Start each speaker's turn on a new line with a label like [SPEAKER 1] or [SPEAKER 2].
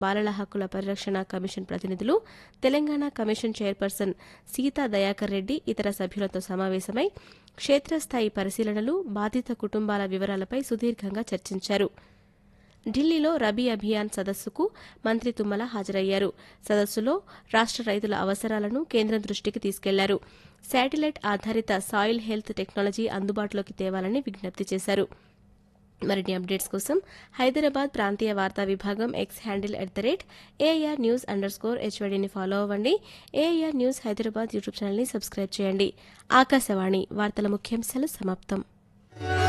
[SPEAKER 1] బాలల హక్కుల పరిరక్షణ కమిషన్ ప్రతినిధులు తెలంగాణ కమిషన్ చైర్పర్సన్ సీతా దయాకర్ రెడ్డి ఇతర సభ్యులతో సమావేశమై క్షేత్రస్థాయి పరిశీలనలు బాధిత కుటుంబాల వివరాలపై సుదీర్ఘంగా చర్చించారు ఢిల్లీలో రబీ అభియాన్ సదస్సుకు మంత్రి తుమ్మల హాజరయ్యారు సదస్సులో రాష్ట రైతుల అవసరాలను కేంద్రం దృష్టికి తీసుకెళ్లారు శాటిలైట్ ఆధారిత సాయిల్ హెల్త్ టెక్నాలజీ అందుబాటులోకి తేవాలని విజ్ఞప్తి చేశారు మరిన్ని అప్డేట్స్ కోసం హైదరాబాద్ ప్రాంతీయ వార్తా విభాగం X handle at the rate AIR news underscore హెచ్వైడీని ఫాలో అవ్వండి ఏఐఆర్ న్యూస్ హైదరాబాద్ యూట్యూబ్ ఛానల్ని సబ్స్క్రైబ్ చేయండి ఆకాశవాణి వార్తల ముఖ్యాంశాలు సమాప్తం